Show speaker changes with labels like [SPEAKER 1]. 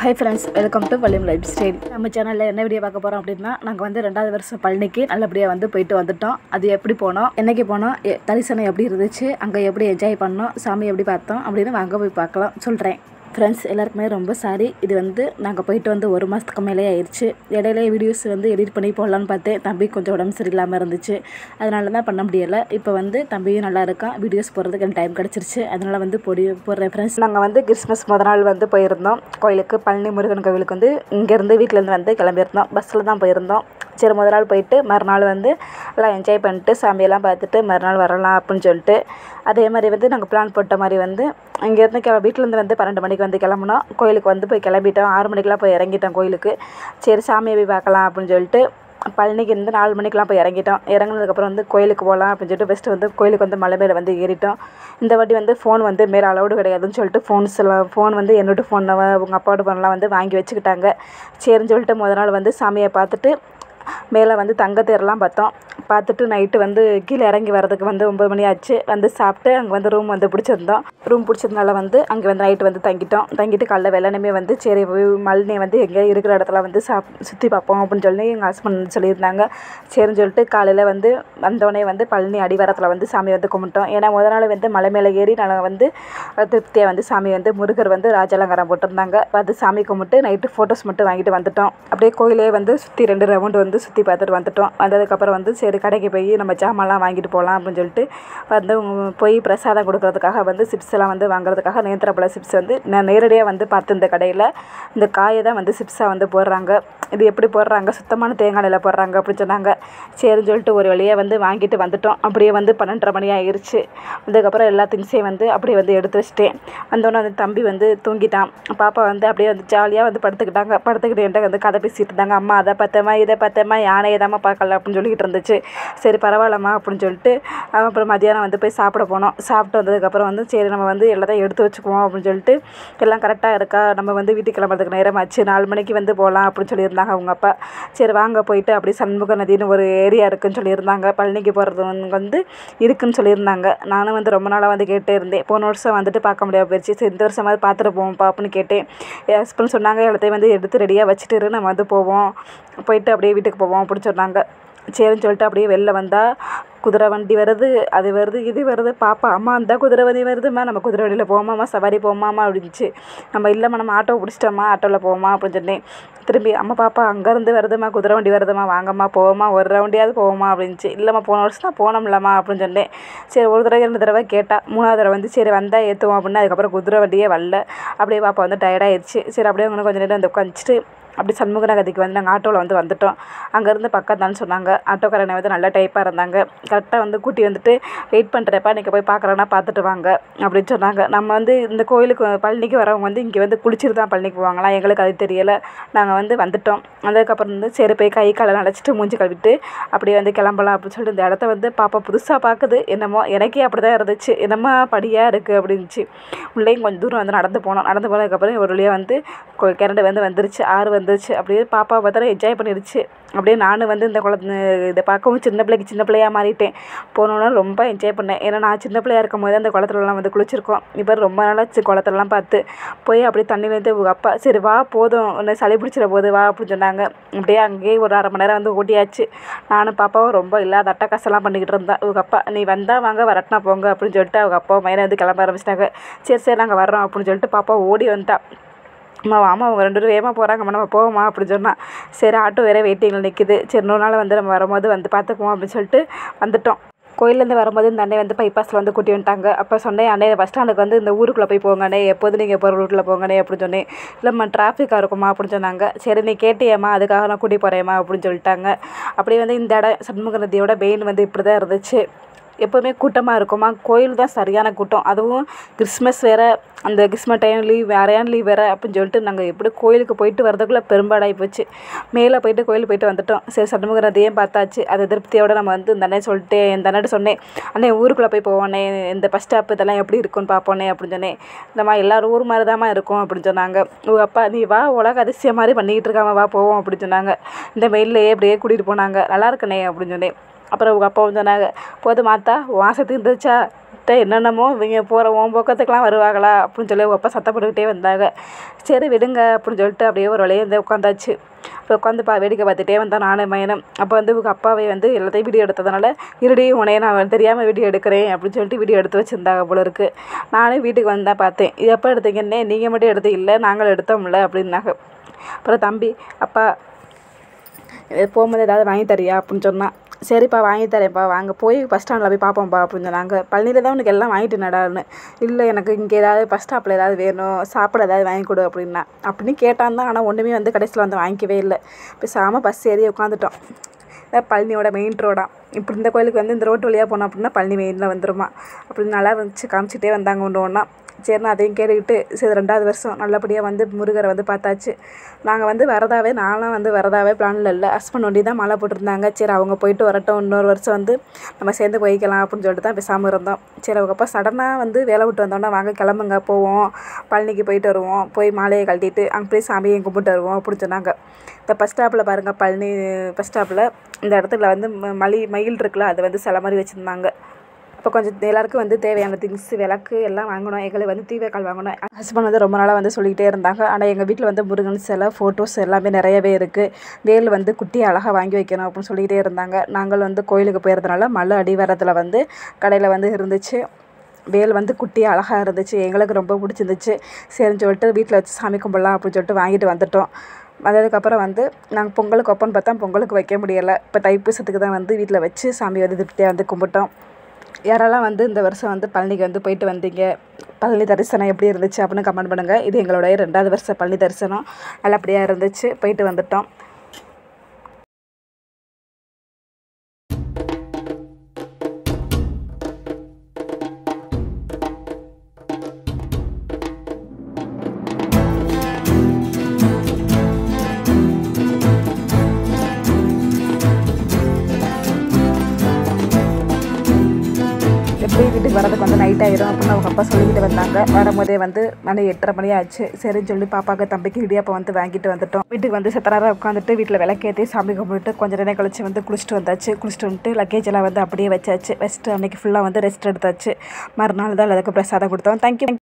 [SPEAKER 1] high friends welcome to வள்ளியம் life style நம்ம சேனலில் என்ன வீடியோ பார்க்க போகிறோம் அப்படின்னா நாங்கள் வந்து ரெண்டாவது வருஷம் பழனிக்கு நல்லபடியாக வந்து போயிட்டு வந்துட்டோம் அது எப்படி போனோம் என்னைக்கு போனோம் எ- தரிசனம் எப்படி இருந்துச்சு அங்கே எப்படி என்ஜாய் பண்ணோம் சாமி எப்படி பார்த்தோம் அப்படின்னு வாங்க போய் பார்க்கலாம் சொல்கிறேன் ஃப்ரெண்ட்ஸ் எல்லாருக்குமே ரொம்ப சாரி இது வந்து நாங்கள் போயிட்டு வந்து ஒரு மாதத்துக்கு மேலே ஆயிடுச்சு இடையில வீடியோஸ் வந்து எடிட் பண்ணி போடலான்னு பார்த்தேன் தம்பி கொஞ்சம் உடம்பு சரியில்லாமல் இருந்துச்சு அதனால தான் பண்ண முடியலை இப்போ வந்து தம்பியும் நல்லா இருக்கான் வீடியோஸ் போடுறதுக்கு எனக்கு டைம் கிடச்சிருச்சு அதனால வந்து பொடி போடுறேன் ஃப்ரெண்ட்ஸ் நாங்கள் வந்து கிறிஸ்மஸ் முத நாள் வந்து போயிருந்தோம் கோயிலுக்கு பழனி முருகன் கோவிலுக்கு வந்து இங்கேருந்து வீட்டிலேருந்து வந்து கிளம்பியிருந்தோம் பஸ்ஸில் தான் போயிருந்தோம் சரி முத நாள் போயிட்டு மறுநாள் வந்து எல்லாம் என்ஜாய் பண்ணிட்டு சாமியெல்லாம் பார்த்துட்டு மறுநாள் வரலாம் அப்படின்னு சொல்லிட்டு அதே மாதிரி வந்து நாங்கள் பிளான் போட்ட மாதிரி வந்து இங்கேருந்து கிள வீட்டிலேருந்து வந்து பன்னெண்டு மணிக்கு வந்து கிளம்புனோம் கோயிலுக்கு வந்து போய் கிளம்பிட்டோம் ஆறு மணிக்கெலாம் போய் இறங்கிட்டோம் கோயிலுக்கு சரி சாமியை போய் பார்க்கலாம் அப்படின்னு சொல்லிட்டு பழனிக்கு இருந்து நாலு மணிக்கெலாம் போய் இறங்கிட்டோம் இறங்குனதுக்கப்புறம் வந்து கோயிலுக்கு போகலாம் அப்படின்னு சொல்லிட்டு ஃபஸ்ட்டு வந்து கோயிலுக்கு வந்து மலை மேலே வந்து ஏறிட்டோம் இந்த வாட்டி வந்து ஃபோன் வந்து மேலே அலௌடு கிடையாதுன்னு சொல்லிட்டு ஃபோன்ஸ் எல்லாம் ஃபோன் வந்து என்னோட ஃபோன் உங்கள் அப்பாவோட ஃபோன்லாம் வந்து வாங்கி வச்சுக்கிட்டாங்க சரின்னு சொல்லிட்டு முத நாள் வந்து சாமியை பார்த்துட்டு மேலே வந்து தங்கத்தேரெலாம் பார்த்தோம் பார்த்துட்டு நைட்டு வந்து கீழே இறங்கி வரதுக்கு வந்து ஒம்பது மணி ஆச்சு வந்து சாப்பிட்டு அங்கே வந்து ரூம் வந்து பிடிச்சிருந்தோம் ரூம் பிடிச்சதுனால வந்து அங்கே வந்து நைட்டு வந்து தங்கிட்டோம் தங்கிட்டு காலைல வெள்ளனமே வந்து சரி போய் மல்னி வந்து எங்கே இருக்கிற இடத்துல வந்து சாப் சுற்றி பார்ப்போம் அப்படின்னு சொல்லி எங்கள் ஹஸ்பண்ட் சொல்லியிருந்தாங்க சரின்னு சொல்லிட்டு காலையில் வந்து வந்தோடனே வந்து பழனி அடிவாரத்தில் வந்து சாமி வந்து கும்பிட்டோம் ஏன்னா முத நாள் வந்து மலை மேலே ஏறி நாங்கள் வந்து திருப்தியாக வந்து சாமி வந்து முருகர் வந்து ராஜாலங்காரம் போட்டிருந்தாங்க பார்த்து சாமி கும்பிட்டு நைட்டு ஃபோட்டோஸ் மட்டும் வாங்கிட்டு வந்துட்டோம் அப்படியே கோயிலே வந்து சுற்றி ரெண்டு ரவுண்டு வந்து சுற்றி பார்த்துட்டு வந்துட்டோம் வந்ததுக்கப்புறம் வந்து சரி கடைக்கு போய் நம்ம ஜாமான்லாம் வாங்கிட்டு போகலாம் அப்படின்னு சொல்லிட்டு வந்து உம், போய் பிரசாதம் கொடுக்கறதுக்காக வந்து சிப்ஸ் எல்லாம் வந்து வாங்குறதுக்காக நேந்திரப்பழ சிப்ஸ் வந்து நான் நேரடியாக வந்து பார்த்து இந்த கடையில் இந்த காயை தான் வந்து சிப்ஸாக வந்து போடுறாங்க இது எப்படி போடுறாங்க சுத்தமான தேங்காய் எண்ணெயில் போடுறாங்க அப்படின்னு சொன்னாங்க சரின்னு சொல்லிட்டு ஒரு வழியாக வந்து வாங்கிட்டு வந்துட்டோம் அப்படியே வந்து பன்னெண்டரை மணி ஆயிருச்சு அதுக்கப்புறம் எல்லா திங்ஸையும் வந்து அப்படியே வந்து எடுத்து வச்சிட்டேன் வந்தோடனே வந்து தம்பி வந்து தூங்கிட்டான் பாப்பா வந்து அப்படியே வந்து ஜாலியாக வந்து படுத்துக்கிட்டாங்க படுத்துக்கிட்டு என்கிட்ட வந்து கதை பேசிட்டு இருந்தாங்க அம்மா அதை பார்த்தேம்மா இதை பார்த்தேம்மா யானை தாம்மா பார்க்கல அப்படின்னு சொல்லிக்கிட்டு இருந்துச்சு சரி பரவாயில்லம்மா அப்படின்னு சொல்லிட்டு அஹ் அப்புறம் மதியானம் வந்து போய் சாப்பிட போனோம் சாப்பிட்டு வந்ததுக்கப்புறம் வந்து சரி நம்ம வந்து எல்லாத்தையும் எடுத்து வச்சுக்குவோம் அப்படின்னு சொல்லிட்டு எல்லாம் கரெக்டாக இருக்கா நம்ம வந்து வீட்டுக்கு கிளம்புறதுக்கு நேரமாச்சு நாலு மணிக்கு வந்து போகலாம் அப்படின்னு சொல்லியிருந்தாங்க அவங்க அப்பா சரி வாங்க போயிட்டு அப்படி சண்முக நதின்னு ஒரு ஏரியா இருக்குன்னு சொல்லியிருந்தாங்க பழனிக்கு போகிறது வந்து இருக்குன்னு சொல்லியிருந்தாங்க நானும் வந்து ரொம்ப நாளாக வந்து கேட்டே இருந்தேன் போன வருஷம் வந்துட்டு பார்க்க முடியாம போயிடுச்சு சரி இந்த வருஷமாவது பார்த்துட்டு போவோம்ப்பா அப்படின்னு கேட்டேன் என் ஹஸ்பண்ட் சொன்னாங்க எல்லாத்தையும் வந்து எடுத்து ரெடியாக வச்சுட்டு இரு, நம்ம வந்து போவோம் போயிட்டு அப்படியே வீட்டுக்கு போவோம் அப்படின்னு சொன்னாங்க சரின்னு சொல்லிட்டு அப்படியே வெளில வந்தால் குதிரை வண்டி வருது அது வருது இது வருது பாப்பா அம்மா அந்த குதிரை வண்டி வருதும்மா நம்ம குதிரை வண்டியில் போமாம்மா சவாரி போமாமா அப்படின்ச்சு நம்ம இல்லைம்மா நம்ம ஆட்டோ பிடிச்சிட்டோம்மா ஆட்டோவில் போவோமா அப்படின்னு சொன்னேன் திரும்பி அம்மா பாப்பா அங்கேருந்து வருதும்மா குதிரை வண்டி வருதும்மா வாங்கம்மா போவோமா ஒரு ரவுண்டியாவது போவோமா அப்படின்ச்சு இல்லைம்மா போன வருஷம் தான் போனோம்லம்மா அப்படின்னு சொன்னேன் சரி ஒரு தடவை ரெண்டு தடவை கேட்டா மூணாவது தடவை வந்து சரி வந்தால் ஏற்றுவோம் அப்படின்னு அதுக்கப்புறம் குதிரை வண்டியே வரல அப்படியே பாப்பா வந்து டயர்டாயிடுச்சு சரி அப்படியே இன்னும் கொஞ்சம் நேரம் வந்து உட்காந்துட்டு அப்படி சண்முக நகதிக்கு வந்து நாங்கள் ஆட்டோவில் வந்து வந்துட்டோம் அங்கேருந்து பக்கம் தான் சொன்னாங்க ஆட்டோக்காரனை வந்து நல்லா டைப்பாக இருந்தாங்க கரெக்டாக வந்து கூட்டி வந்துட்டு வெயிட் பண்ணுறப்ப நீங்கள் போய் பார்க்குறேன்னா பார்த்துட்டு வாங்க அப்படின்னு சொன்னாங்க நம்ம வந்து இந்த கோயிலுக்கு பழனிக்கு வரவங்க வந்து இங்கே வந்து குளிச்சுட்டு தான் பழனிக்கு போவாங்களாம் எங்களுக்கு அது தெரியலை நாங்கள் வந்து வந்துட்டோம் அதுக்கப்புறம் வந்து சரி போய் கை காலை நனைச்சிட்டு மூஞ்சி கழுவிட்டு அப்படியே வந்து கிளம்பலாம் அப்படின்னு சொல்லிட்டு இந்த இடத்த வந்து பாப்பா புதுசாக பார்க்குது என்னமோ எனக்கே அப்படி தான் இருந்துச்சு என்னமோ படியாக இருக்குது அப்படின்ச்சு உள்ளேயும் கொஞ்சம் தூரம் வந்து நடந்து போனோம் நடந்து போனதுக்கப்புறம் ஒரு வழியாக வந்து கொ- கிணறு வந்து வந்துருச்சு ஆறு வந்துருச்சு அப்படியே பாப்பா பார்த்தா என்ஜாய் பண்ணிருச்சு அப்படியே நானும் வந்து இந்த குளத்து இதை பார்க்கவும் சின்ன பிள்ளைக்கு சின்ன பிள்ளையா மாறிட்டேன் போனோன்னா ரொம்ப என்ஜாய் பண்ணேன் ஏன்னா நான் சின்ன பிள்ளையா இருக்கும் போது அந்த குளத்துலலாம் வந்து குளிச்சிருக்கோம் இப்போ ரொம்ப நாளாச்சு குளத்துலலாம் பார்த்து போய் அப்படியே தண்ணியிலேருந்து உங்கள் அப்பா சரி வா போதும் உன்னை சளி பிடிச்சிட போது வா அப்படின்னு சொன்னாங்க அப்படியே அங்கேயே ஒரு அரை மணி நேரம் வந்து ஓட்டியாச்சு நானும் பாப்பாவும் ரொம்ப இல்லாத அட்டகாசெல்லாம் பண்ணிக்கிட்டு இருந்தேன் உங்கள் அப்பா நீ வந்தால் வாங்க வரட்டினா போங்க அப்படின்னு சொல்லிட்டு அவங்க அப்பா மைனை வந்து கிளம்ப ஆரம்பிச்சிட்டாங்க சரி சரி நாங்கள் வர்றோம் அப்படின்னு சொல்லிட்டு பாப்பா ஓடி வந்துட்டா அம்மா வாமா அவங்க ரெண்டு பேரும் வேகமாக போகிறாங்கம்மா நம்ம போவோமா அப்படின்னு சொன்னா சரி ஆட்டோ வேறு வெயிட்டிங்கில் நிற்கிது சரி இன்னொரு நாள் வந்து நம்ம வரும்போது வந்து பார்த்துக்குவோம் அப்படின்னு சொல்லிட்டு வந்துட்டோம் கோயிலேருந்து வரும்போது இந்த அண்ணே வந்து பைபாஸில் வந்து கூட்டி வந்துட்டாங்க அப்போ சொன்னேன் அண்ணே பஸ் ஸ்டாண்டுக்கு வந்து இந்த ஊருக்குள்ளே போய் போங்கண்ணே எப்போது நீங்கள் போகிற ரூட்டில் போங்கண்ணே அப்படின்னு சொன்னேன் இல்லைம்மா டிராஃபிக்காக இருக்குமா அப்படின்னு சொன்னாங்க சரி நீ கேட்டியம்மா அதுக்காக நான் கூட்டி போகிறேம்மா அப்படின்னு சொல்லிட்டாங்க அப்படியே வந்து இந்த இடம் சண்முக நதியோட மெயின் வந்து இப்படி தான் இருந்துச்சு எப்போவுமே கூட்டமாக இருக்குமா கோயில் தான் சரியான கூட்டம் அதுவும் கிறிஸ்மஸ் வேறு அந்த கிறிஸ்மஸ் டைம் லீவ் அரையான் லீவ் வேறு அப்படின்னு சொல்லிட்டு நாங்கள் எப்படி கோயிலுக்கு போயிட்டு வரதுக்குள்ளே பெரும்பாடாகி போச்சு மேலே போயிட்டு கோயில் போயிட்டு வந்துட்டோம் சரி சண்முக நதியும் பார்த்தாச்சு அது திருப்தியோட நம்ம வந்து இந்த அண்ணே சொல்லிட்டு இந்த அண்ணன் சொன்னேன் அண்ணே ஊருக்குள்ளே போய் போவோண்ணே இந்த பஸ் ஸ்டாப் இதெல்லாம் எப்படி இருக்குன்னு பார்ப்போண்ணே அப்படின்னு சொன்னேன் இந்தம்மா எல்லாரும் ஊர் மாதிரி தாம்மா இருக்கும் அப்படின்னு சொன்னாங்க உங்கள் அப்பா நீ வா உலக அதிசயம் மாதிரி பண்ணிக்கிட்டு இருக்காம வா போவோம் அப்படின்னு சொன்னாங்க இந்த மெயின்லேயே அப்படியே கூட்டிகிட்டு போனாங்க நல்லா இருக்குண்ணே அப்படின்னு சொன்னேன் அப்புறம் உங்கள் அப்பா வந்து சொன்னாங்க போதும் மாத்தா வாசத்துக்கு இருந்துச்சா விட்ட என்னென்னமோ இவங்க போகிற உன் பக்கத்துக்கெலாம் வருவாங்களா அப்படின்னு சொல்லி உங்கள் அப்பா சத்தம் போட்டுக்கிட்டே வந்தாங்க சரி விடுங்க அப்படின்னு சொல்லிட்டு அப்படியே ஒரு வழியாக வந்து உட்காந்தாச்சு அப்புறம் உட்காந்து பா வேடிக்கை பார்த்துட்டே வந்தேன் நானும் மயனும் அப்போ வந்து உங்கள் அப்பாவை வந்து எல்லாத்தையும் வீடியோ எடுத்ததுனால இருடி உனைய நான் தெரியாமல் வீடியோ எடுக்கிறேன் அப்படின்னு சொல்லிட்டு வீடியோ எடுத்து வச்சுருந்தாங்க போல இருக்கு நானும் வீட்டுக்கு வந்தேன் பார்த்தேன் இது எப்போ எடுத்தீங்கன்னே நீங்கள் மட்டும் எடுத்து இல்லை நாங்கள் எடுத்தோம்ல அப்படின்னாங்க அப்புறம் தம்பி அப்பா இது போகும்போது ஏதாவது வாங்கி தரியா அப்படின்னு சொன்னான் சரிப்பா வாங்கி தரேன்ப்பா வாங்க போய் பஸ் ஸ்டாண்டில் போய் பார்ப்போம்ப்பா அப்படின்னு சொன்னாங்க பழனியில் தான் உனக்கு எல்லாம் வாங்கிட்டு நடான்னு இல்லை எனக்கு இங்கே ஏதாவது பஸ் ஸ்டாப்பில் ஏதாவது வேணும் சாப்பிட ஏதாவது வாங்கி கொடு அப்படின்னா அப்படின்னு கேட்டான் தான் ஆனால் ஒன்றுமே வந்து கடைசியில் வந்து வாங்கிக்கவே இல்லை பேசாமல் பஸ் ஏறி உட்காந்துட்டோம் இதான் பழனியோட மெயின் ரோடா இப்படி இந்த கோயிலுக்கு வந்து இந்த ரோட்டு வழியாக போனோம் அப்படின்னா பழனி மெயினில் வந்துருமா அப்படின்னு நல்லா இருந்துச்சு காமிச்சிட்டே வந்தாங்க ஒன்று ஒன்றா சரின்னு அதையும் கேட்டுக்கிட்டு சரி ரெண்டாவது வருஷம் நல்லபடியாக வந்து முருகரை வந்து பார்த்தாச்சு நாங்கள் வந்து வரதாவே நானும் வந்து வரதாவே பிளானில் இல்லை ஹஸ்பண்ட் ஒண்டி தான் மழை போட்டிருந்தாங்க சரி அவங்க போயிட்டு வரட்டும் இன்னொரு வருஷம் வந்து நம்ம சேர்ந்து போய்க்கலாம் அப்படின்னு சொல்லிட்டு தான் பேசாமல் இருந்தோம் சரி அவங்க அப்பா சடனாக வந்து வேலை விட்டு வந்தோன்னா வாங்க கிளம்புங்க போவோம் பழனிக்கு போயிட்டு வருவோம் போய் மாலையை கழட்டிட்டு அங்கே போய் சாமியை கும்பிட்டு வருவோம் அப்படின்னு சொன்னாங்க இந்த பஸ் ஸ்டாப்பில் பாருங்கள் பழனி பஸ் ஸ்டாப்பில் இந்த இடத்துல வந்து ம- மலி மயில் இருக்குல்ல அதை வந்து சில மாதிரி வச்சுருந்தாங்க அப்போ கொஞ்சம் எல்லாருக்கும் வந்து தேவையான திங்ஸ் விளக்கு எல்லாம் வாங்கணும் எங்களுக்கு வந்து தீவைக்கால் வாங்கணும் ஹஸ்பண்ட் வந்து ரொம்ப நாளாக வந்து சொல்லிக்கிட்டே இருந்தாங்க ஆனால் எங்கள் வீட்டில் வந்து முருகன் சிலை ஃபோட்டோஸ் எல்லாமே நிறையவே இருக்குது வேல் வந்து குட்டி அழகாக வாங்கி வைக்கணும் அப்படின்னு சொல்லிக்கிட்டே இருந்தாங்க நாங்கள் வந்து கோயிலுக்கு போயிருந்தனால மலை அடிவாரத்தில் வந்து கடையில் வந்து இருந்துச்சு வேல் வந்து குட்டி அழகாக இருந்துச்சு எங்களுக்கு ரொம்ப பிடிச்சிருந்துச்சு சரின்னு சொல்லிட்டு வீட்டில் வச்சு சாமி கும்பிடலாம் அப்படின்னு சொல்லிட்டு வாங்கிட்டு வந்துட்டோம் வந்ததுக்கப்புறம் வந்து நாங்கள் பொங்கலுக்கு வைப்போம்னு பார்த்தா பொங்கலுக்கு வைக்க முடியலை இப்போ தைப்பூசத்துக்கு தான் வந்து வீட்டில் வச்சு சாமி வந்து திருப்தியாக வந்து கும்பிட்டோம் யாரெல்லாம் வந்து இந்த வருஷம் வந்து பழனிக்கு வந்து போயிட்டு வந்தீங்க பழனி தரிசனம் எப்படி இருந்துச்சு அப்படின்னு கமெண்ட் பண்ணுங்கள் இது எங்களுடைய ரெண்டாவது வருஷம் பழனி தரிசனம் நல்லபடியாக இருந்துச்சு போயிட்டு வந்துட்டோம் எப்படி வீட்டுக்கு வரதுக்கு வந்து நைட் ஆயிரும் அப்படின்னு அவங்க அப்பா சொல்லிக்கிட்டு வந்தாங்க வரும்போதே வந்து மணி எட்டரை மணி ஆச்சு சரின்னு சொல்லி பாப்பாக்கு தம்பிக்கு இடியாப்பம் வந்து வாங்கிட்டு வந்துட்டோம் வீட்டுக்கு வந்து செத்தனாராக உட்காந்துட்டு வீட்டில் விளக்கேற்றி சாமி கும்பிட்டு கொஞ்ச நேரம் கழிச்சு வந்து குளிச்சுட்டு வந்தாச்சு குளிச்சுட்டு வந்துட்டு லக்கேஜ் எல்லாம் வந்து அப்படியே வச்சாச்சு வச்சுட்டு அன்னைக்கு ஃபுல்லாக வந்து ரெஸ்ட் எடுத்தாச்சு மறுநாள் தான் அதுக்கு பிரசாதம் கொடுத்தோம் தேங்க்யூ